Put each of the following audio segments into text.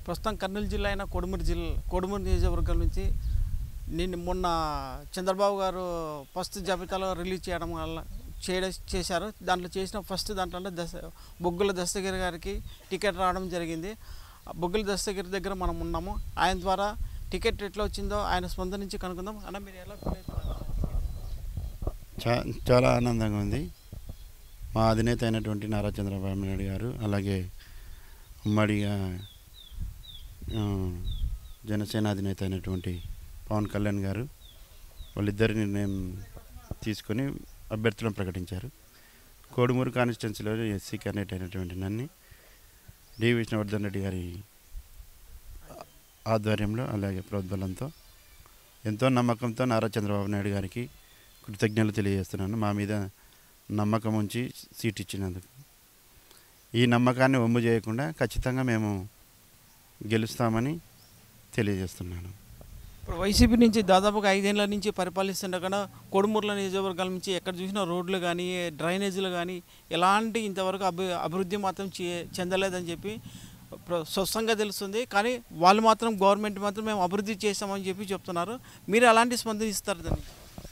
ప్రస్తుతం కర్నూలు జిల్లా అయిన కొడుమూరు జిల్లా కొడుమూరు నియోజకవర్గం నుంచి నిన్న మొన్న చంద్రబాబు గారు ఫస్ట్ జాబితాలో రిలీజ్ చేయడం వల్ల చేయడం చేశారు దాంట్లో చేసిన ఫస్ట్ దాంట్లో దశ బొగ్గుల దస్తగిరి గారికి టికెట్ రావడం జరిగింది ఆ బొగ్గుల దస్తగిరి దగ్గర మనం ఉన్నాము ఆయన ద్వారా టికెట్ ఎట్లా వచ్చిందో ఆయన స్పందన నుంచి కనుక్కుందాం అన్న మీరు ఎలా ఫీల్ అవుతున్నారు చా చాలా ఆనందంగా ఉంది మా అధినేత అయినటువంటి నారా చంద్రబాబు నాయుడు గారు అలాగే ఉమ్మడిగా ఆ, జనసేన అధినేత అయినటువంటి పవన్ కళ్యాణ్ గారు వాళ్ళిద్దరి నిర్ణయం తీసుకొని అభ్యర్థులను ప్రకటించారు కోడుమూరు కాన్స్టిట్యున్సీలో ఎస్సీ క్యాండిడేట్ అయినటువంటి నన్ను డి విష్ణువర్ధన్ రెడ్డి గారి ఆధ్వర్యంలో అలాగే ప్రోద్బలంతో ఎంతో నమ్మకంతో నారా చంద్రబాబు నాయుడు గారికి కృతజ్ఞతలు తెలియజేస్తున్నాను మా మీద నమ్మకం ఉంచి సీట్ ఇచ్చినందుకు ఈ నమ్మకాన్ని ఒమ్ము చేయకుండా ఖచ్చితంగా మేము గెలుస్తామని తెలియజేస్తున్నాను ఇప్పుడు వైసీపీ నుంచి దాదాపుగా ఐదేళ్ల నుంచి పరిపాలిస్తుండగా కొడుమూర్ల నియోజకవర్గాల నుంచి ఎక్కడ చూసినా రోడ్లు కానీ డ్రైనేజీలు కానీ ఎలాంటి ఇంతవరకు అభి అభివృద్ధి మాత్రం చే- చెందలేదని చెప్పి ప్ర- స్పష్టంగా తెలుస్తుంది కానీ వాళ్ళు మాత్రం గవర్నమెంట్ మాత్రం మేము అభివృద్ధి చేస్తామని చెప్పి చెప్తున్నారు మీరు అలాంటి స్పందన ఇస్తారు దాన్ని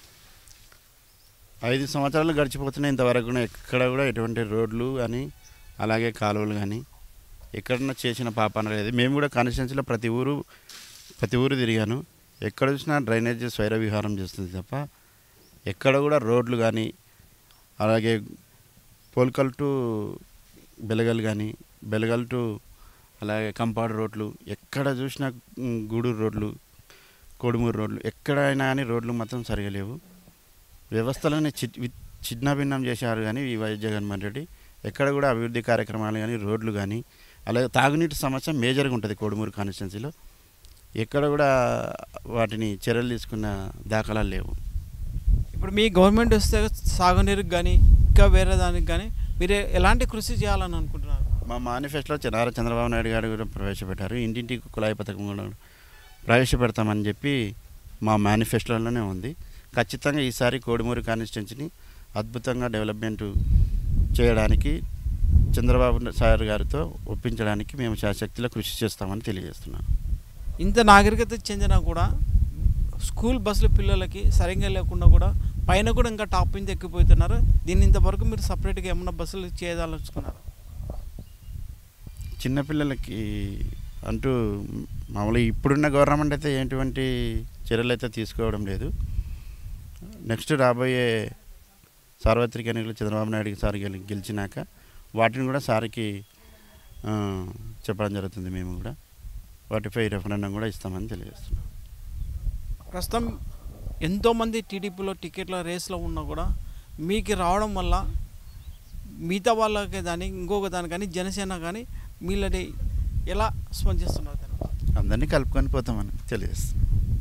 ఐదు సంవత్సరాలు గడిచిపోతున్నాయి ఇంతవరకు కూడా ఎక్కడ కూడా ఎటువంటి రోడ్లు కానీ అలాగే కాలువలు కానీ ఎక్కడన్నా చేసిన పాపన లేదు మేము కూడా కాన్స్టిట్యున్సీలో ప్రతి ఊరు ప్రతి ఊరు తిరిగాను ఎక్కడ చూసినా డ్రైనేజ్ స్వైర విహారం చేస్తుంది తప్ప ఎక్కడ కూడా రోడ్లు కానీ అలాగే పోల్కల్ టు బెలగల్ కానీ బెలగల్ టు అలాగే కంపాడు రోడ్లు ఎక్కడ చూసినా ఉమ్, గూడూరు రోడ్లు కోడుమూరు రోడ్లు ఎక్కడైనా కానీ రోడ్లు మాత్రం సరిగా లేవు వ్యవస్థలోనే చి చిన్నభిన్నం చేశారు కానీ ఈ వైఎస్ జగన్మోహన్ రెడ్డి ఎక్కడ కూడా అభివృద్ధి కార్యక్రమాలు కానీ రోడ్లు కానీ అలాగే తాగునీటి సమస్య మేజర్గా ఉంటుంది కోడుమూరు కాన్స్టిట్యున్సీలో ఎక్కడ కూడా వాటిని చర్యలు తీసుకున్న దాఖలాలు లేవు ఇప్పుడు మీ గవర్నమెంట్ వస్తే సాగునీరుకి కానీ ఇంకా వేరే దానికి కానీ మీరు ఎలాంటి కృషి చేయాలని అనుకుంటున్నారు మా మేనిఫెస్టోలో నారా చంద్రబాబు నాయుడు గారు కూడా ప్రవేశపెట్టారు ఇంటింటికి కుళాయి పథకం కూడా ప్రవేశపెడతామని చెప్పి మా మేనిఫెస్టోలోనే ఉంది ఖచ్చితంగా ఈసారి కోడిమూరి కాన్స్టిట్యున్సీని అద్భుతంగా డెవలప్మెంట్ చేయడానికి చంద్రబాబు సార్ గారితో ఒప్పించడానికి మేము శాశక్తిలో కృషి చేస్తామని తెలియజేస్తున్నాను ఇంత నాగరికత చెందినా కూడా స్కూల్ బస్సుల పిల్లలకి సరిగ్గా లేకుండా కూడా పైన కూడా ఇంకా టాప్ మీద ఎక్కిపోతున్నారు దీన్ని ఇంతవరకు మీరు సపరేట్గా ఏమన్నా బస్సులు చేయదలుచుకున్నారు చిన్నపిల్లలకి అంటూ మామూలుగా ఇప్పుడున్న గవర్నమెంట్ అయితే ఎటువంటి చర్యలు అయితే తీసుకోవడం లేదు నెక్స్ట్ రాబోయే సార్వత్రిక ఎన్నికలు చంద్రబాబు నాయుడు సార్ గెలి గెలిచినాక వాటిని కూడా సార్కి ఆ, చెప్పడం జరుగుతుంది మేము కూడా వాటిపై రెఫరెండం కూడా ఇస్తామని తెలియజేస్తున్నాం ప్రస్తుతం ఎంతోమంది టీడీపీలో టికెట్ల రేస్లో ఉన్నా కూడా మీకు రావడం వల్ల మిగతా వాళ్ళకి దాని ఇంకొక దాని కానీ జనసేన కానీ మీళ్ళని ఎలా స్పందిస్తున్నారు దాన్ని? అందరినీ కలుపుకొని పోతామని తెలియజేస్తున్నాం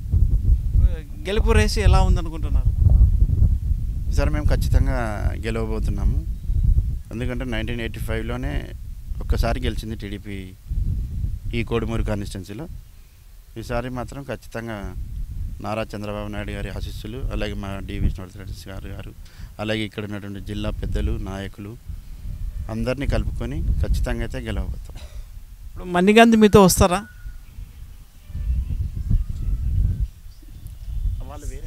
గెలుపు రేసు ఎలా ఉందనుకుంటున్నారు ఈసారి మేము ఖచ్చితంగా గెలవబోతున్నాము ఎందుకంటే నైన్టీన్ ఎయిటీ ఫైవ్లోనే ఒక్కసారి గెలిచింది టీడీపీ ఈ కోడిమూరు కాన్స్టిట్యున్సీలో ఈసారి మాత్రం ఖచ్చితంగా నారా చంద్రబాబు నాయుడు గారి ఆశీస్సులు అలాగే మా డి విష్ణువర్ధన్ రెడ్డి గారు గారు అలాగే ఇక్కడ ఉన్నటువంటి జిల్లా పెద్దలు నాయకులు అందరినీ కలుపుకొని ఖచ్చితంగా అయితే గెలవబోతాం ఇప్పుడు మణిగాంధీ మీతో వస్తారా వాళ్ళు వేరే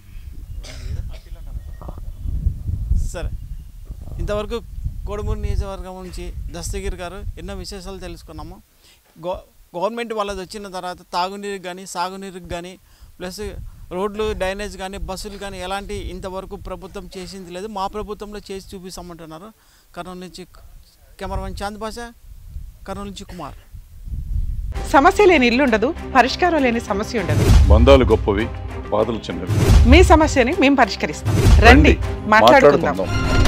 సరే ఇంతవరకు కోడుమూరు నియోజకవర్గం నుంచి దస్తగిరి గారు ఎన్నో విశేషాలు తెలుసుకున్నాము గో గవర్నమెంట్ వాళ్ళది వచ్చిన తర్వాత తాగునీరుకి కానీ సాగునీరుకి కానీ ప్లస్ రోడ్లు డ్రైనేజ్ కానీ బస్సులు కానీ ఎలాంటి ఇంతవరకు ప్రభుత్వం చేసింది లేదు మా ప్రభుత్వంలో చేసి చూపిస్తామంటున్నారు కర్నూలు నుంచి కెమెరామెన్ చాంద్ బాషా కర్నూలు నుంచి కుమార్ సమస్య లేని ఇల్లు ఉండదు పరిష్కారం లేని సమస్య ఉండదు బంధాలు గొప్పవి బాధలు చిన్నవి మీ సమస్యని మేము పరిష్కరిస్తాం రండి మాట్లాడుకుందాం మాట్లాడుకుందాం